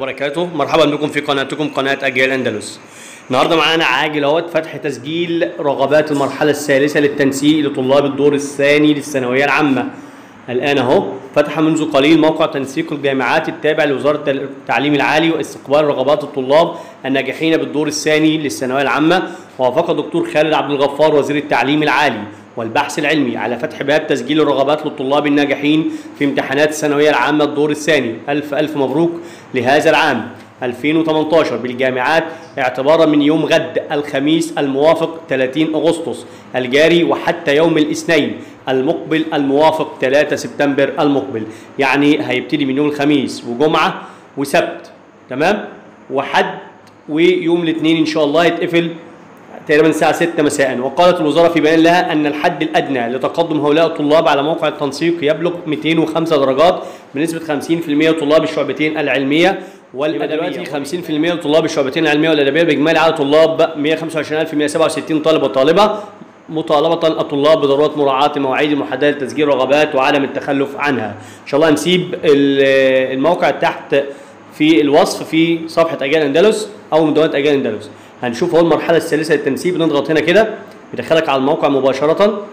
وبركاته مرحبا بكم في قناتكم قناة أجيال أندلس النهارده معانا عاجل اهوت فتح تسجيل رغبات المرحلة الثالثة للتنسيق لطلاب الدور الثاني للثانوية العامة الآن أهو فتح منذ قليل موقع تنسيق الجامعات التابع لوزارة التعليم العالي واستقبال رغبات الطلاب الناجحين بالدور الثاني للثانوية العامة ووافق الدكتور خالد عبد الغفار وزير التعليم العالي والبحث العلمي على فتح باب تسجيل الرغبات للطلاب الناجحين في امتحانات الثانوية العامة الدور الثاني ألف ألف مبروك لهذا العام 2018 بالجامعات اعتبارا من يوم غد الخميس الموافق 30 أغسطس الجاري وحتى يوم الاثنين المقبل الموافق 3 سبتمبر المقبل يعني هيبتدي من يوم الخميس وجمعة وسبت تمام وحد ويوم الاثنين إن شاء الله يتقفل تقريبا الساعة 6 مساء وقالت الوزارة في بيان لها أن الحد الأدنى لتقدم هؤلاء الطلاب على موقع التنسيق يبلغ 205 درجات بنسبة 50% طلاب الشعبتين العلمية والأدبية 50% طلاب الشعبتين العلمية والأدبية بإجمالي عدد طلاب 125167 طالب وطالبة مطالبة الطلاب بضرورة مراعاة مواعيد المحددة لتسجيل رغبات وعدم التخلف عنها إن شاء الله هنسيب الموقع تحت في الوصف في صفحة أجيال أندلس أو مدونة أجيال أندلس هنشوف اهو المرحله الثالثه للتنسيق بنضغط هنا كده بيدخلك على الموقع مباشره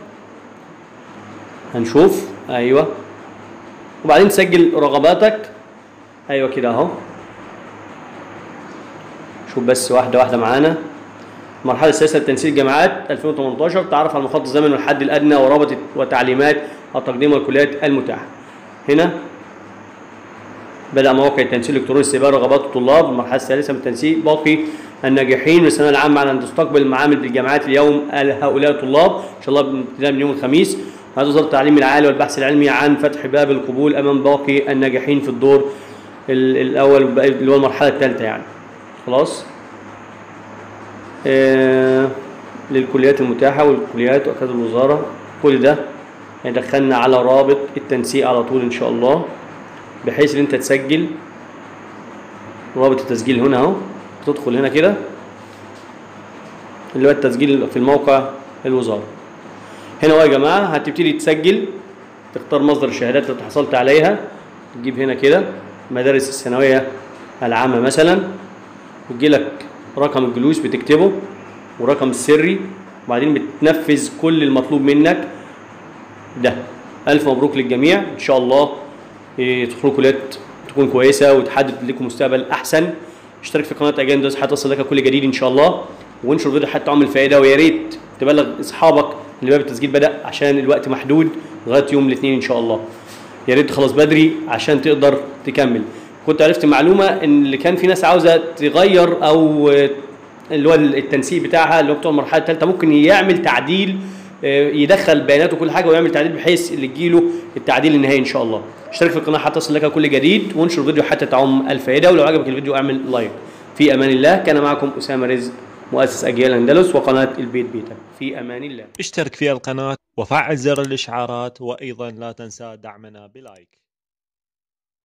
هنشوف ايوه وبعدين تسجل رغباتك ايوه كده اهو شوف بس واحده واحده معانا المرحله الثالثه لتنسيق الجامعات 2018 تعرف على مخطط الزمن والحد الادنى ورابط وتعليمات التقديم والكليات المتاحه هنا بدأ مواقع التنسيق الإلكتروني استقبال رغبات الطلاب المرحلة الثالثة من التنسيق باقي الناجحين من الثانوية العامة على أن تستقبل المعامل بالجامعات اليوم هؤلاء الطلاب إن شاء الله ابتداء من يوم الخميس هذا وزارة التعليم العالي والبحث العلمي عن فتح باب القبول أمام باقي الناجحين في الدور الأول اللي هو المرحلة الثالثة يعني خلاص آه للكليات المتاحة والكليات وأكاد الوزارة كل ده هيدخلنا على رابط التنسيق على طول إن شاء الله بحيث ان انت تسجل رابط التسجيل هنا اهو تدخل هنا كده اللي هو التسجيل في الموقع الوزاره هنا اهو يا جماعه هتبتدي تسجل تختار مصدر الشهادات اللي حصلت عليها تجيب هنا كده مدارس الثانويه العامه مثلا وتجي لك رقم الجلوس بتكتبه ورقم السري وبعدين بتنفذ كل المطلوب منك ده الف مبروك للجميع ان شاء الله تدخلوا كليات تكون كويسه وتحدد لكم مستقبل احسن اشترك في قناه اجندس هتصل لك كل جديد ان شاء الله وانشر الفيديو حتى عمل فائده ويا ريت تبلغ اصحابك ان باب التسجيل بدا عشان الوقت محدود لغايه يوم الاثنين ان شاء الله يا ريت تخلص بدري عشان تقدر تكمل كنت عرفت معلومه ان اللي كان في ناس عاوزه تغير او اللي هو التنسيق بتاعها اللي هو بتوع المرحله الثالثه ممكن يعمل تعديل يدخل بياناته وكل حاجه ويعمل تعديل بحيث اللي تجيله التعديل النهائي ان شاء الله اشترك في القناه حتى تصل لك كل جديد وانشر الفيديو حتى تعم الفائده ولو عجبك الفيديو اعمل لايك في امان الله كان معكم اسامه رزق مؤسس اجيال اندلس وقناه البيت بيتك في امان الله اشترك في القناه وفعل زر الاشعارات وايضا لا تنسى دعمنا بلايك